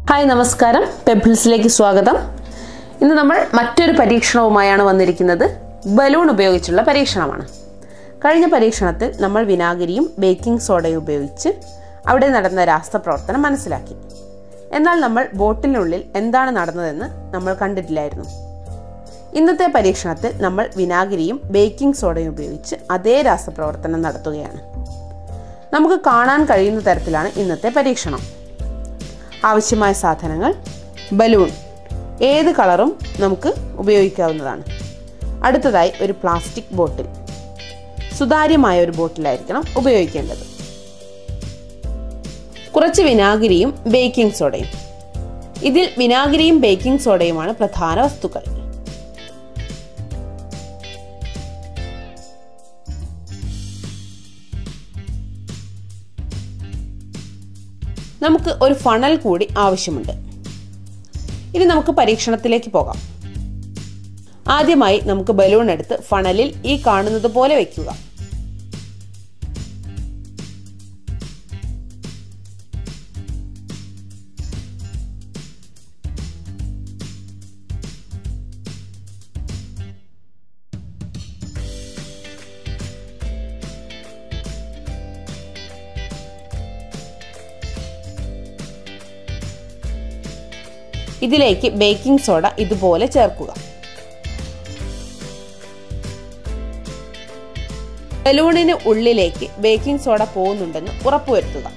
hi നമസ്കാരം പെബിൾസിലേക്ക് സ്വാഗതം ഇന്ന് നമ്മൾ മറ്റൊരു പരീക്ഷണവുമായാണ് വന്നിരിക്കുന്നത് ബലൂൺ ഉപയോഗിച്ചുള്ള പരീക്ഷണമാണ് കഴിഞ്ഞ പരീക്ഷണത്തിൽ നമ്മൾ വിനാഗിരിയും ബേക്കിംഗ് സോഡയും ഉപയോഗിച്ച് അവിടെ നടന്ന രാസപ്രവർത്തനം മനസ്സിലാക്കി എന്നാൽ നമ്മൾ ബോട്ടിലിനുള്ളിൽ എന്താണ് നടന്നതെന്ന് നമ്മൾ കണ്ടിട്ടില്ലായിരുന്നു ഇന്നത്തെ പരീക്ഷണത്തിൽ നമ്മൾ വിനാഗിരിയും ബേക്കിംഗ് സോഡയും ഉപയോഗിച്ച് അതേ രാസപ്രവർത്തനം നടത്തുകയാണ് നമുക്ക് കാണാൻ കഴിയുന്ന തരത്തിലാണ് ഇന്നത്തെ പരീക്ഷണം ആവശ്യമായ സാധനങ്ങൾ ബലൂൺ ഏത് കളറും നമുക്ക് ഉപയോഗിക്കാവുന്നതാണ് അടുത്തതായി ഒരു പ്ലാസ്റ്റിക് ബോട്ടിൽ സുതാര്യമായ ഒരു ബോട്ടിലായിരിക്കണം ഉപയോഗിക്കേണ്ടത് കുറച്ച് വിനാഗിരിയും ബേക്കിംഗ് സോഡയും ഇതിൽ വിനാഗിരിയും ബേക്കിംഗ് സോഡയുമാണ് പ്രധാന വസ്തുക്കൾ നമുക്ക് ഒരു ഫണൽ കൂടി ആവശ്യമുണ്ട് ഇനി നമുക്ക് പരീക്ഷണത്തിലേക്ക് പോകാം ആദ്യമായി നമുക്ക് ബലൂൺ എടുത്ത് ഫണലിൽ ഈ കാണുന്നത് പോലെ വെക്കുക ഇതിലേക്ക് ബേക്കിംഗ് സോഡ ഇതുപോലെ ചേർക്കുക ബലൂണിന് ഉള്ളിലേക്ക് ബേക്കിംഗ് സോഡ പോകുന്നുണ്ടെന്ന് ഉറപ്പുവരുത്തുക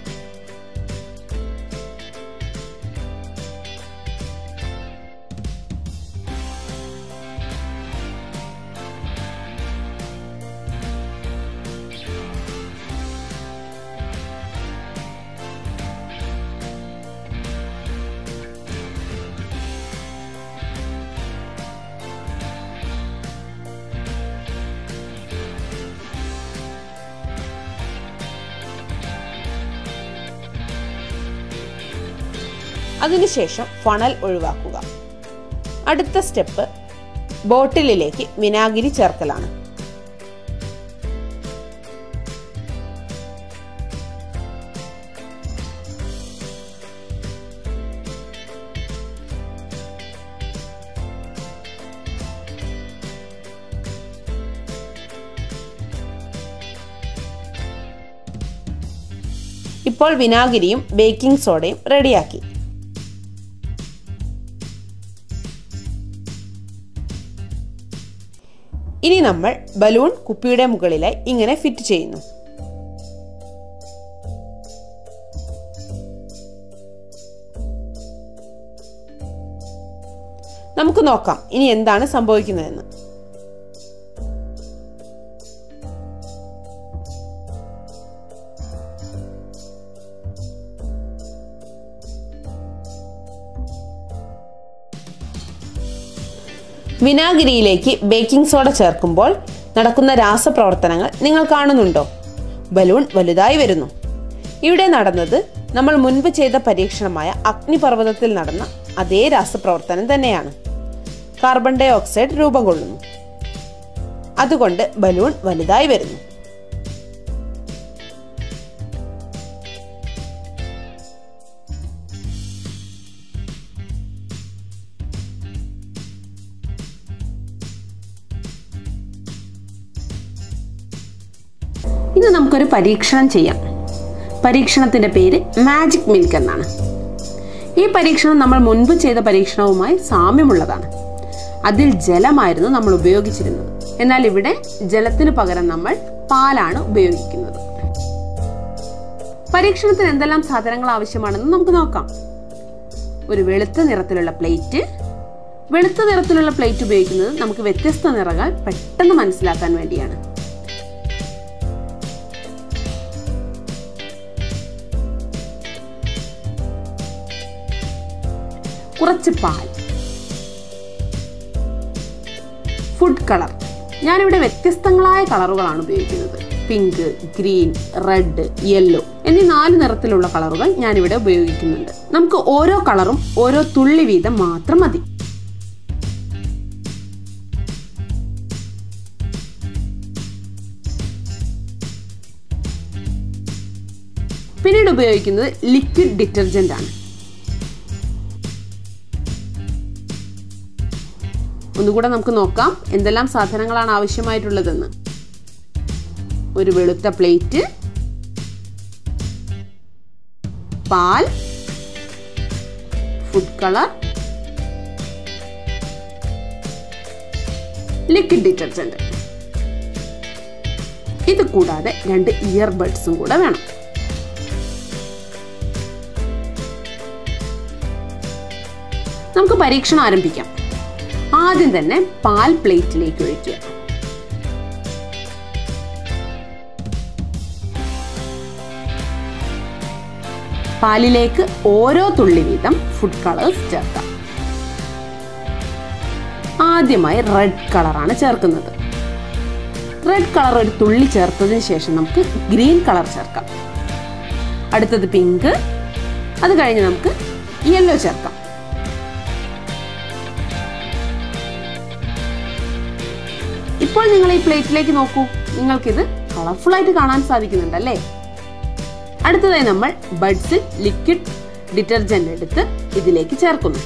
അതിനുശേഷം ഫണൽ ഒഴിവാക്കുക അടുത്ത സ്റ്റെപ്പ് ബോട്ടിലിലേക്ക് വിനാഗിരി ചേർക്കലാണ് ഇപ്പോൾ വിനാഗിരിയും ബേക്കിംഗ് സോഡയും റെഡിയാക്കി ഇനി നമ്മൾ ബലൂൺ കുപ്പിയുടെ മുകളിലായി ഇങ്ങനെ ഫിറ്റ് ചെയ്യുന്നു നമുക്ക് നോക്കാം ഇനി എന്താണ് സംഭവിക്കുന്നതെന്ന് വിനാഗിരിയിലേക്ക് ബേക്കിംഗ് സോഡ ചേർക്കുമ്പോൾ നടക്കുന്ന രാസപ്രവർത്തനങ്ങൾ നിങ്ങൾ കാണുന്നുണ്ടോ ബലൂൺ വലുതായി വരുന്നു ഇവിടെ നടന്നത് നമ്മൾ മുൻപ് ചെയ്ത പരീക്ഷണമായ അഗ്നിപർവ്വതത്തിൽ നടന്ന അതേ രാസപ്രവർത്തനം തന്നെയാണ് കാർബൺ ഡൈ ഓക്സൈഡ് രൂപം കൊള്ളുന്നു അതുകൊണ്ട് ബലൂൺ വലുതായി വരുന്നു ഇന്ന് നമുക്കൊരു പരീക്ഷണം ചെയ്യാം പരീക്ഷണത്തിന്റെ പേര് മാജിക് മിൽക്ക് എന്നാണ് ഈ പരീക്ഷണം നമ്മൾ മുൻപ് ചെയ്ത പരീക്ഷണവുമായി സാമ്യമുള്ളതാണ് അതിൽ ജലമായിരുന്നു നമ്മൾ ഉപയോഗിച്ചിരുന്നത് എന്നാൽ ഇവിടെ ജലത്തിന് പകരം നമ്മൾ പാലാണ് ഉപയോഗിക്കുന്നത് പരീക്ഷണത്തിന് എന്തെല്ലാം സാധനങ്ങൾ ആവശ്യമാണെന്ന് നമുക്ക് നോക്കാം ഒരു വെളുത്ത നിറത്തിലുള്ള പ്ലേറ്റ് വെളുത്ത നിറത്തിലുള്ള പ്ലേറ്റ് ഉപയോഗിക്കുന്നത് നമുക്ക് വ്യത്യസ്ത നിറങ്ങൾ പെട്ടെന്ന് മനസ്സിലാക്കാൻ വേണ്ടിയാണ് കുറച്ച് പാൽ ഫുഡ് കളർ ഞാനിവിടെ വ്യത്യസ്തങ്ങളായ കളറുകളാണ് ഉപയോഗിക്കുന്നത് പിങ്ക് ഗ്രീൻ റെഡ് യെല്ലോ എന്നീ നാല് നിറത്തിലുള്ള കളറുകൾ ഞാനിവിടെ ഉപയോഗിക്കുന്നുണ്ട് നമുക്ക് ഓരോ കളറും ഓരോ തുള്ളി വീതം മാത്രം മതി പിന്നീട് ഉപയോഗിക്കുന്നത് ലിക്വിഡ് ഡിറ്റർജന്റ് ആണ് ഒന്നുകൂടെ നമുക്ക് നോക്കാം എന്തെല്ലാം സാധനങ്ങളാണ് ആവശ്യമായിട്ടുള്ളതെന്ന് ഒരു വെളുത്ത പ്ലേറ്റ് പാൽ ഫുഡ് കളർ ലിക്വിഡ് ഡിറ്റർജന്റ് ഇത് കൂടാതെ രണ്ട് ഇയർബഡ്സും കൂടെ വേണം നമുക്ക് പരീക്ഷണം ആരംഭിക്കാം ആദ്യം തന്നെ പാൽ പ്ലേറ്റിലേക്ക് ഒഴിക്കുക പാലിലേക്ക് ഓരോ തുള്ളി വീതം ഫുഡ് കളേഴ്സ് ചേർക്കാം ആദ്യമായി റെഡ് കളറാണ് ചേർക്കുന്നത് റെഡ് കളർ ഒരു തുള്ളി ചേർത്തതിന് ശേഷം നമുക്ക് ഗ്രീൻ കളർ ചേർക്കാം അടുത്തത് പിങ്ക് അത് കഴിഞ്ഞ് നമുക്ക് യെല്ലോ ചേർക്കാം ഇപ്പോൾ നിങ്ങൾ ഈ പ്ലേറ്റിലേക്ക് നോക്കൂ നിങ്ങൾക്കിത് കളർഫുൾ ആയിട്ട് കാണാൻ സാധിക്കുന്നുണ്ടല്ലേ അടുത്തതായി നമ്മൾ ബഡ്സിൽ ലിക്വിഡ് ഡിറ്റർജന്റ് എടുത്ത് ഇതിലേക്ക് ചേർക്കുന്നു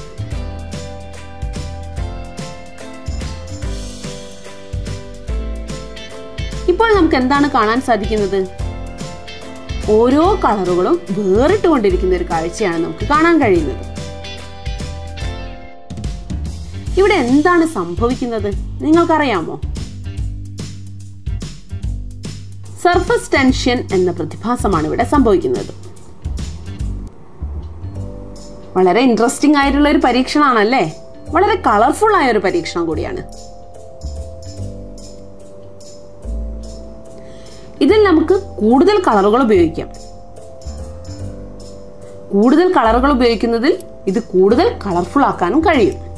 ഇപ്പോൾ നമുക്ക് എന്താണ് കാണാൻ സാധിക്കുന്നത് ഓരോ കളറുകളും വേറിട്ട് കൊണ്ടിരിക്കുന്ന ഒരു കാഴ്ചയാണ് നമുക്ക് കാണാൻ കഴിയുന്നത് ഇവിടെ എന്താണ് സംഭവിക്കുന്നത് നിങ്ങൾക്കറിയാമോ സർഫസ് ടെൻഷൻ എന്ന പ്രതിഭാസമാണ് ഇവിടെ സംഭവിക്കുന്നത് വളരെ ഇൻട്രസ്റ്റിംഗ് ആയിട്ടുള്ള ഒരു പരീക്ഷണമാണല്ലേ വളരെ കളർഫുൾ ആയ ഒരു പരീക്ഷണം കൂടിയാണ് ഇതിൽ നമുക്ക് കൂടുതൽ കളറുകൾ ഉപയോഗിക്കാം കൂടുതൽ കളറുകൾ ഉപയോഗിക്കുന്നതിൽ ഇത് കൂടുതൽ കളർഫുൾ ആക്കാനും കഴിയും